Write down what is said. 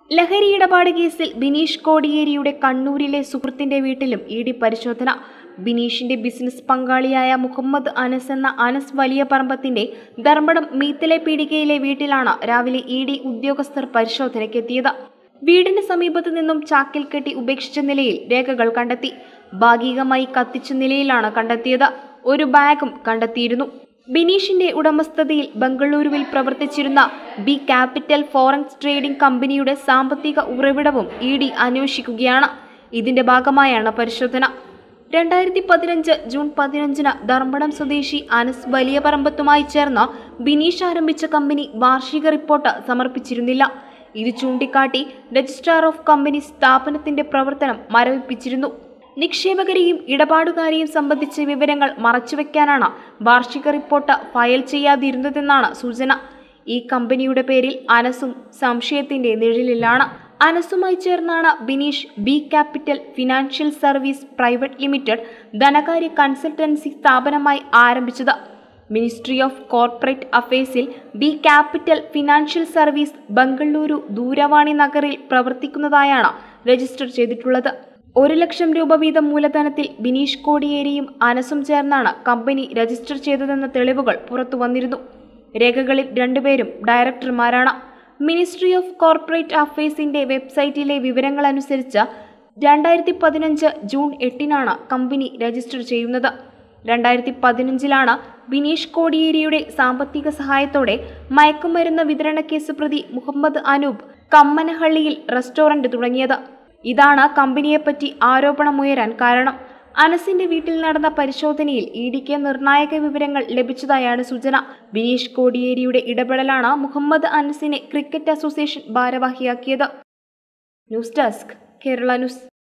ലഹരി ഇടപാട് കേസിൽ ബിനീഷ് കോടിയേരിയുടെ കണ്ണൂരിലെ സുഹൃത്തിന്റെ വീട്ടിലും ഇ ഡി പരിശോധന ബിനീഷിന്റെ ബിസിനസ് പങ്കാളിയായ മുഹമ്മദ് അനസ് എന്ന അനസ് വലിയ പറമ്പത്തിന്റെ ധർമ്മടം മീത്തലെ പീടികയിലെ വീട്ടിലാണ് രാവിലെ ഇ ഡി ഉദ്യോഗസ്ഥർ പരിശോധനയ്ക്കെത്തിയത് വീടിന് സമീപത്തു നിന്നും ചാക്കിൽ കെട്ടി ഉപേക്ഷിച്ച നിലയിൽ രേഖകൾ കണ്ടെത്തി ഭാഗികമായി കത്തിച്ച നിലയിലാണ് കണ്ടെത്തിയത് ഒരു ബാഗും കണ്ടെത്തിയിരുന്നു ബിനീഷിന്റെ ഉടമസ്ഥതയിൽ ബംഗളൂരുവിൽ പ്രവർത്തിച്ചിരുന്ന ബി ക്യാപിറ്റൽ ഫോറൻസ് ട്രേഡിംഗ് കമ്പനിയുടെ സാമ്പത്തിക ഉറവിടവും ഇ ഡി അന്വേഷിക്കുകയാണ് ഇതിന്റെ ഭാഗമായാണ് പരിശോധന രണ്ടായിരത്തി പതിനഞ്ച് ജൂൺ പതിനഞ്ചിന് ധർമ്മടം സ്വദേശി അനസ് വലിയ പറമ്പത്തുമായി ചേർന്ന് ബിനീഷ് ആരംഭിച്ച കമ്പനി വാർഷിക റിപ്പോർട്ട് സമർപ്പിച്ചിരുന്നില്ല ഇത് ചൂണ്ടിക്കാട്ടി രജിസ്ട്രാർ ഓഫ് കമ്പനി സ്ഥാപനത്തിന്റെ പ്രവർത്തനം മരവിപ്പിച്ചിരുന്നു നിക്ഷേപകരെയും ഇടപാടുകാരെയും സംബന്ധിച്ച വിവരങ്ങൾ മറച്ചുവെക്കാനാണ് വാർഷിക റിപ്പോർട്ട് ഫയൽ ചെയ്യാതിരുന്നതെന്നാണ് സൂചന ഈ കമ്പനിയുടെ പേരിൽ അനസും സംശയത്തിന്റെ നിഴലിലാണ് അനസുമായി ചേർന്നാണ് Bineesh B capital financial service private limited ധനകാര്യ കൺസൾട്ടൻസി സ്ഥാപനമായി ആരംഭിച്ചത് മിനിസ്ട്രി ഓഫ് കോർപ്പറേറ്റ് അഫയേഴ്സിൽ B capital financial service Bengaluru Doorvani നഗറിൽ പ്രവർത്തിക്കുന്നതായാണ് രജിസ്റ്റർ ചെയ്തിട്ടുള്ളത് ഒരു ലക്ഷം രൂപ വീതം മൂലധനത്തിൽ ബിനീഷ് കോടിയേരിയും അനസും ചേർന്നാണ് കമ്പനി രജിസ്റ്റർ ചെയ്തതെന്ന തെളിവുകൾ പുറത്തു വന്നിരുന്നു രേഖകളിൽ രണ്ടുപേരും ഡയറക്ടർമാരാണ് മിനിസ്ട്രി ഓഫ് കോർപ്പറേറ്റ് അഫയേഴ്സിന്റെ വെബ്സൈറ്റിലെ വിവരങ്ങളനുസരിച്ച് രണ്ടായിരത്തി പതിനഞ്ച് ജൂൺ എട്ടിനാണ് കമ്പനി രജിസ്റ്റർ ചെയ്യുന്നത് രണ്ടായിരത്തി പതിനഞ്ചിലാണ് ബിനീഷ് കോടിയേരിയുടെ സാമ്പത്തിക സഹായത്തോടെ മയക്കുമരുന്ന് വിതരണ കേസ് പ്രതി മുഹമ്മദ് അനൂപ് കമ്മനഹള്ളിയിൽ റെസ്റ്റോറന്റ് തുടങ്ങിയത് ഇതാണ് കമ്പനിയെപ്പറ്റി ആരോപണമുയരാൻ കാരണം അനസിന്റെ വീട്ടിൽ നടന്ന പരിശോധനയിൽ ഇ ഡിക്ക് നിർണായക വിവരങ്ങൾ ലഭിച്ചതായാണ് സൂചന ബിനീഷ് കോടിയേരിയുടെ ഇടപെടലാണ് മുഹമ്മദ് അനസിനെ ക്രിക്കറ്റ് അസോസിയേഷൻ ഭാരവാഹിയാക്കിയത് ന്യൂസ് ഡെസ്ക് കേരള ന്യൂസ്